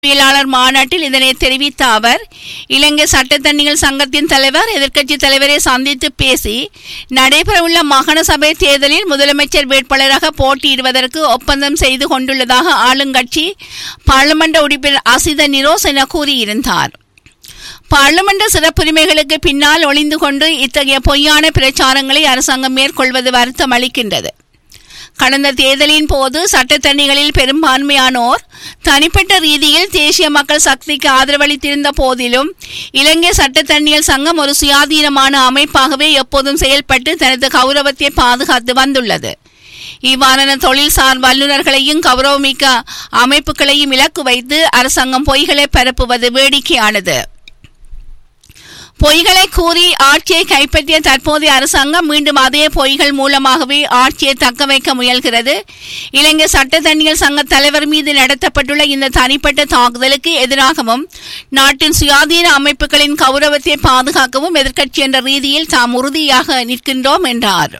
ஊடகவியலாளர் மாநாட்டில் இதனை தெரிவித்த அவர் இலங்கை சட்டத்தணிகள் சங்கத்தின் தலைவர் எதிர்க்கட்சி தலைவரை சந்தித்து பேசி நடைபெறவுள்ள மாகாண சபை தேர்தலில் முதலமைச்சர் வேட்பாளராக போட்டியிடுவதற்கு ஒப்பந்தம் செய்து கொண்டுள்ளதாக ஆளுங்கட்சி பாராளுமன்ற உறுப்பினர் அசித நிரோஸ் என கூறியிருந்தார் பார்லிமெண்ட் சிறப்புரிமைகளுக்கு பின்னால் ஒளிந்து கொண்டு இத்தகைய பொய்யான பிரச்சாரங்களை அரசாங்கம் மேற்கொள்வது வருத்தம் அளிக்கின்றது கடந்த தேர்தலின் போது சட்டத்தணிகளில் பெரும்பான்மையானோர் தனிப்பட்ட ரீதியில் தேசிய மக்கள் சக்திக்கு ஆதரவளித்திருந்த போதிலும் இலங்கை சட்டத்தணியல் சங்கம் ஒரு சுயாதீனமான அமைப்பாகவே எப்போதும் செயல்பட்டு தனது கௌரவத்தை பாதுகாத்து வந்துள்ளது இவ்வாறான தொழில்சார் வல்லுநர்களையும் கௌரவமிக்க அமைப்புகளையும் இலக்கு வைத்து அரசாங்கம் பொய்களை பரப்புவது வேடிக்கையானது பொய்களை கூறி ஆட்சியை கைப்பற்றிய தற்போதைய அரசாங்கம் மீண்டும் அதே பொய்கள் மூலமாகவே ஆட்சியை தக்க வைக்க முயல்கிறது இலங்கை சட்டத்தணிகள் சங்க தலைவர் மீது நடத்தப்பட்டுள்ள இந்த தனிப்பட்ட தாக்குதலுக்கு எதிராகவும் நாட்டின் சுயாதீன அமைப்புகளின் கௌரவத்தை பாதுகாக்கவும் எதிர்க்கட்சி என்ற ரீதியில் தாம் உறுதியாக நிற்கின்றோம் என்றார்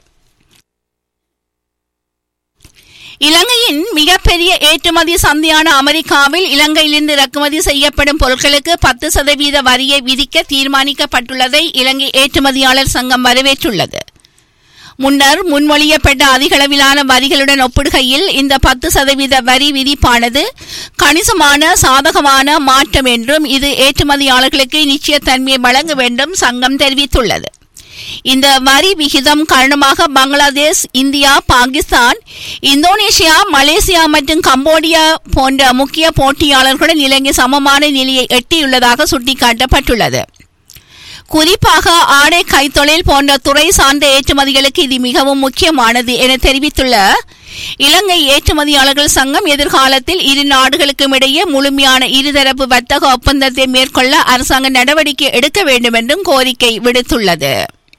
இலங்கையின் மிகப்பெரிய ஏற்றுமதி சந்தையான அமெரிக்காவில் இலங்கையிலிருந்து இறக்குமதி செய்யப்படும் பொருட்களுக்கு பத்து சதவீத வரியை விதிக்க தீர்மானிக்கப்பட்டுள்ளதை இலங்கை ஏற்றுமதியாளர் சங்கம் வரவேற்றுள்ளது முன்னர் முன்மொழியப்பட்ட அதிகளவிலான வரிகளுடன் ஒப்பிடுகையில் இந்த பத்து சதவீத வரி விதிப்பானது கணிசமான சாதகமான மாற்றம் என்றும் இது ஏற்றுமதியாளர்களுக்கு நிச்சயத்தன்மையை வழங்க வேண்டும் சங்கம் தெரிவித்துள்ளது இந்த வரி விகிதம் காரணமாக Bangladesh India Pakistan Indonesia Malaysia மற்றும் கம்போடியா போன்ற முக்கிய போட்டியாளர்களுடன் இலங்கை சமமான நிலையை எட்டியுள்ளதாக சுட்டிக்காட்டப்பட்டுள்ளது குறிப்பாக ஆடை கைத்தொழில் போன்ற துறை சார்ந்த ஏற்றுமதிகளுக்கு இது மிகவும் முக்கியமானது என தெரிவித்துள்ள இலங்கை ஏற்றுமதியாளர்கள் சங்கம் எதிர்காலத்தில் இரு நாடுகளுக்கும் இடையே முழுமையான இருதரப்பு வர்த்தக ஒப்பந்தத்தை மேற்கொள்ள அரசாங்க நடவடிக்கை எடுக்க வேண்டும் என்றும் கோரிக்கை விடுத்துள்ளது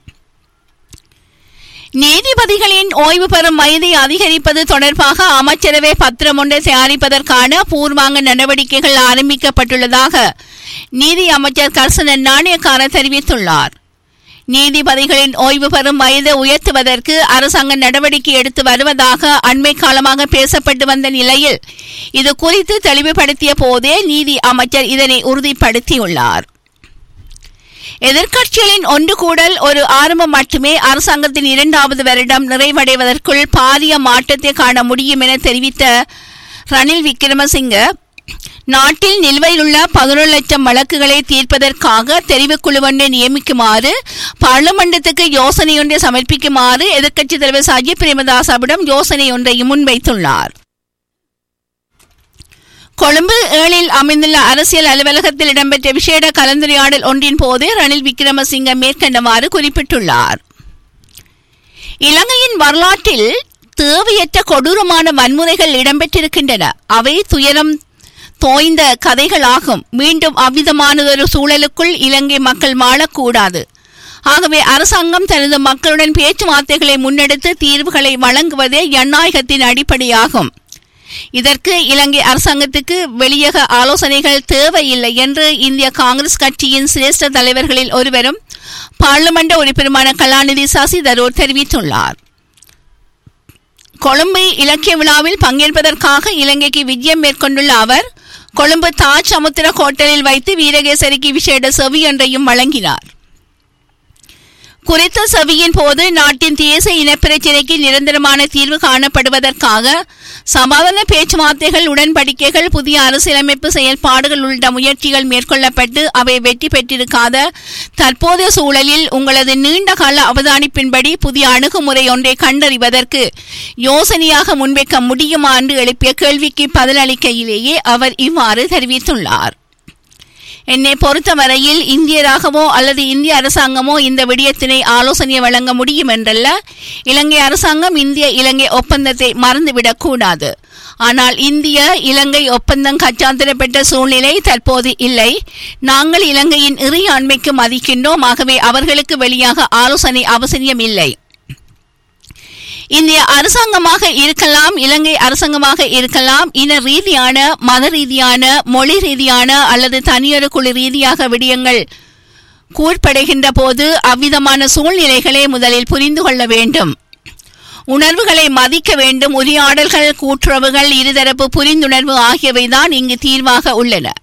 நீதிபதிகளின் ஓய்வு பெறும் வயதை அதிகரிப்பது தொடர்பாக அமைச்சரவை பத்திரம் ஒன்றை தயாரிப்பதற்கான பூர்வாங்க நடவடிக்கைகள் ஆரம்பிக்கப்பட்டுள்ளதாக நீதி அமைச்சர் கர்சனன் நாணயக்கார தெரிவித்துள்ளார் நீதிபதிகளின் ஓய்வு பெறும் வயதை உயர்த்துவதற்கு அரசாங்கம் நடவடிக்கை எடுத்து வருவதாக அண்மை காலமாக பேசப்பட்டு வந்த நிலையில் இது குறித்து தெளிவுபடுத்திய போதே நீதி அமைச்சர் இதனை உறுதிப்படுத்தியுள்ளார் எதிர்க்கட்சிகளின் ஒன்று கூடல் ஒரு ஆரம்பம் மட்டுமே அரசாங்கத்தின் இரண்டாவது வருடம் நிறைவடைவதற்குள் பாரிய மாற்றத்தை காண முடியும் என தெரிவித்த ரணில் விக்ரமசிங்க நாட்டில் நிலுவையில் உள்ள பதினொரு லட்சம் வழக்குகளை தீர்ப்பதற்காக தெரிவுக்குழு ஒன்றை நியமிக்குமாறு பார்லிமெண்டத்துக்கு யோசனை ஒன்றை சமர்ப்பிக்குமாறு எதிர்க்கட்சித் தலைவர் சஜித் பிரேமதாசாவிடம் யோசனை ஒன்றை முன்வைத்துள்ளார் கொழும்பு ஏழில் அமைந்துள்ள அரசியல் அலுவலகத்தில் இடம்பெற்ற விசேட கலந்துரையாடல் ஒன்றின் போது ரணில் விக்ரமசிங்க மேற்கண்டவாறு குறிப்பிட்டுள்ளார் இலங்கையின் வரலாற்றில் தேவையற்ற கொடூரமான வன்முறைகள் இடம்பெற்றிருக்கின்றன அவை துயரம் தோய்ந்த கதைகளாகும் மீண்டும் அவ்விதமானதொரு சூழலுக்குள் இலங்கை மக்கள் வாழக்கூடாது ஆகவே அரசாங்கம் தனது மக்களுடன் பேச்சுவார்த்தைகளை முன்னெடுத்து தீர்வுகளை வழங்குவதே ஜனநாயகத்தின் அடிப்படையாகும் இதற்கு இலங்கை அரசாங்கத்துக்கு வெளியக ஆலோசனைகள் தேவையில்லை என்று இந்திய காங்கிரஸ் கட்சியின் சிரேஷ்ட தலைவர்களில் ஒருவரும் பார்லிமெண்ட் உறுப்பினருமான கலாநிதி சசி தரூர் தெரிவித்துள்ளார் கொழும்பு இலக்கிய விழாவில் பங்கேற்பதற்காக இலங்கைக்கு விஜயம் மேற்கொண்டுள்ள அவர் கொழும்பு தாஜ் சமுத்திர ஹோட்டலில் வைத்து வீரகேசரிக்கு விசேட செவி ஒன்றையும் வழங்கினார் குறித்த செவியின் போது நாட்டின் தேசிய இனப்பிரச்சினைக்கு நிரந்தரமான தீர்வு காணப்படுவதற்காக சமாதான பேச்சுவார்த்தைகள் உடன்படிக்கைகள் புதிய அரசியலமைப்பு செயல்பாடுகள் உள்ளிட்ட முயற்சிகள் மேற்கொள்ளப்பட்டு அவை வெற்றி பெற்றிருக்காத தற்போதைய சூழலில் உங்களது நீண்ட கால அவதானிப்பின்படி புதிய அணுகுமுறை ஒன்றை கண்டறிவதற்கு யோசனையாக முன்வைக்க முடியுமா என்று எழுப்பிய கேள்விக்கு பதிலளிக்கையிலேயே அவர் இவ்வாறு தெரிவித்துள்ளார் என்னை பொறுத்தவரையில் இந்தியராகவோ அல்லது இந்திய அரசாங்கமோ இந்த விடயத்தினை ஆலோசனை வழங்க முடியும் என்றல்ல இலங்கை அரசாங்கம் இந்திய இலங்கை ஒப்பந்தத்தை மறந்துவிடக் கூடாது ஆனால் இந்திய இலங்கை ஒப்பந்தம் கச்சாந்திரப்பட்ட சூழ்நிலை தற்போது இல்லை நாங்கள் இலங்கையின் இறையாண்மைக்கு மதிக்கின்றோம் ஆகவே அவர்களுக்கு வெளியாக ஆலோசனை அவசியம் இல்லை இந்திய அரசாங்கமாக இருக்கலாம் இலங்கை அரசாங்கமாக இருக்கலாம் இன ரீதியான மத ரீதியான மொழி ரீதியான அல்லது தனியொரு குழு ரீதியாக விடயங்கள் கூர்ப்படைகின்ற போது அவ்விதமான சூழ்நிலைகளை முதலில் புரிந்து கொள்ள வேண்டும் உணர்வுகளை மதிக்க வேண்டும் உரையாடல்கள் கூட்டுறவுகள் இருதரப்பு புரிந்துணர்வு ஆகியவைதான் இங்கு தீர்வாக உள்ளன